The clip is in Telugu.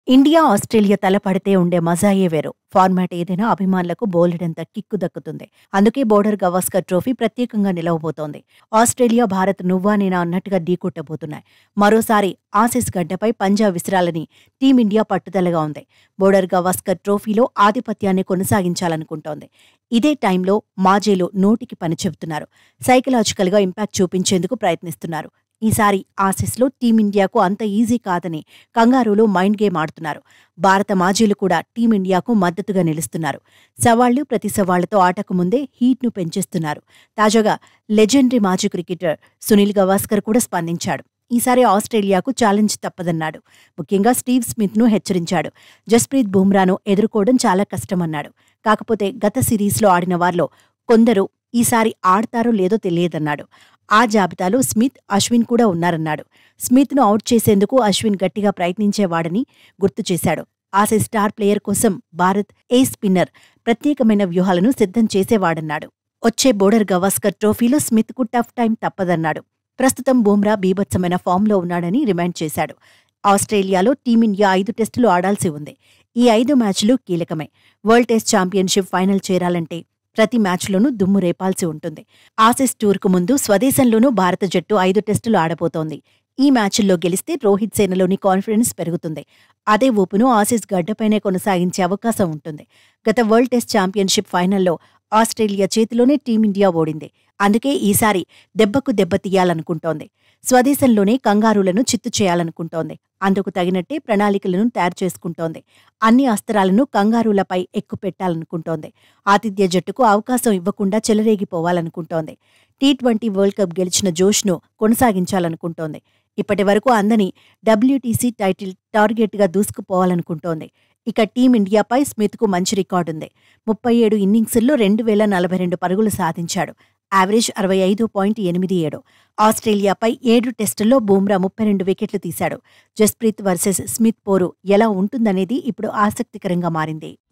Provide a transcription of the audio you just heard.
ఇండియా ఆస్ట్రేలియా తలపడితే ఉండే మజాయే వేరు ఫార్మాట్ ఏదైనా అభిమానులకు బోలెడంత కిక్కు దక్కుతుంది అందుకే బోర్డర్ గవాస్కర్ ట్రోఫీ ప్రత్యేకంగా నిలవబోతోంది ఆస్ట్రేలియా భారత్ నువ్వా నేనా అన్నట్టుగా ఢీకొట్టబోతున్నాయి మరోసారి ఆసీస్ గడ్డపై పంజా విసిరాలని టీమిండియా పట్టుదలగా ఉంది బోర్డర్ గవాస్కర్ ట్రోఫీలో ఆధిపత్యాన్ని కొనసాగించాలనుకుంటోంది ఇదే టైంలో మాజీలు నోటికి పని చెబుతున్నారు సైకలాజికల్గా ఇంపాక్ట్ చూపించేందుకు ప్రయత్నిస్తున్నారు ఈసారి ఆసీస్లో టీమిండియాకు అంత ఈజీ కాదని కంగారూలో మైండ్ గేమ్ ఆడుతున్నారు భారత మాజీలు కూడా టీమిండియాకు మద్దతుగా నిలుస్తున్నారు సవాళ్లు ప్రతి సవాళ్లతో ఆటకు ముందే హీట్ను పెంచేస్తున్నారు తాజాగా లెజెండరీ మాజీ క్రికెటర్ సునీల్ గవాస్కర్ కూడా స్పందించాడు ఈసారి ఆస్ట్రేలియాకు ఛాలెంజ్ తప్పదన్నాడు ముఖ్యంగా స్టీవ్ స్మిత్ను హెచ్చరించాడు జస్ప్రీత్ బుమ్రాను ఎదుర్కోవడం చాలా కష్టమన్నాడు కాకపోతే గత సిరీస్లో ఆడిన వారిలో కొందరు ఈసారి ఆడతారో లేదో తెలియదన్నాడు ఆ జాబితాలో స్మిత్ అశ్విన్ కూడా ఉన్నారన్నాడు స్మిత్ను అవుట్ చేసేందుకు అశ్విన్ గట్టిగా ప్రయత్నించేవాడని గుర్తు చేశాడు ఆసే స్టార్ ప్లేయర్ కోసం భారత్ ఏ స్పిన్నర్ ప్రత్యేకమైన వ్యూహాలను సిద్ధం చేసేవాడన్నాడు వచ్చే బోర్డర్ గవాస్కర్ ట్రోఫీలో స్మిత్కు టఫ్ టైం తప్పదన్నాడు ప్రస్తుతం బూమ్రా బీభత్సమైన ఫామ్లో ఉన్నాడని రిమైండ్ చేశాడు ఆస్ట్రేలియాలో టీమిండియా ఐదు టెస్టులు ఆడాల్సి ఉంది ఈ ఐదు మ్యాచ్లు కీలకమే వరల్డ్ టెస్ట్ ఛాంపియన్షిప్ ఫైనల్ చేరాలంటే ప్రతి మ్యాచ్లోనూ దుమ్ము రేపాల్సి ఉంటుంది ఆసీస్ టూర్కు ముందు స్వదేశంలోనూ భారత జట్టు ఐదు టెస్టులు ఆడబోతోంది ఈ మ్యాచ్ల్లో గెలిస్తే రోహిత్ సేనలోని కాన్ఫిడెన్స్ పెరుగుతుంది అదే ఊపును ఆసీస్ గడ్డపైనే కొనసాగించే అవకాశం ఉంటుంది గత వరల్డ్ టెస్ట్ ఛాంపియన్షిప్ ఫైనల్లో ఆస్ట్రేలియా చేతిలోనే టీమిండియా ఓడింది అందుకే ఈసారి దెబ్బకు దెబ్బ తీయాలనుకుంటోంది స్వదేశంలోనే కంగారులను చిత్తు చేయాలనుకుంటోంది అందుకు తగినట్టే ప్రణాళికలను తయారు చేసుకుంటోంది అన్ని అస్త్రాలను కంగారులపై ఎక్కుపెట్టాలనుకుంటోంది ఆతిథ్య జట్టుకు అవకాశం ఇవ్వకుండా చెలరేగిపోవాలనుకుంటోంది టీ ట్వంటీ వరల్డ్ కప్ గెలిచిన జోష్ను కొనసాగించాలనుకుంటోంది ఇప్పటి వరకు అందని డబ్ల్యూటీసీ టైటిల్ టార్గెట్గా దూసుకుపోవాలనుకుంటోంది ఇక టీమిండియాపై స్మిత్కు మంచి రికార్డుంది ముప్పై ఏడు ఇన్నింగ్స్ల్లో రెండు వేల నలభై రెండు పరుగులు సాధించాడు యావరేజ్ అరవై ఐదు పాయింట్ ఎనిమిది ఏడు ఆస్ట్రేలియాపై ఏడు టెస్టుల్లో బూమ్రా ముప్పై రెండు వికెట్లు తీశాడు జస్ప్రీత్ వర్సెస్ స్మిత్ పోరు ఎలా ఉంటుందనేది ఇప్పుడు ఆసక్తికరంగా మారింది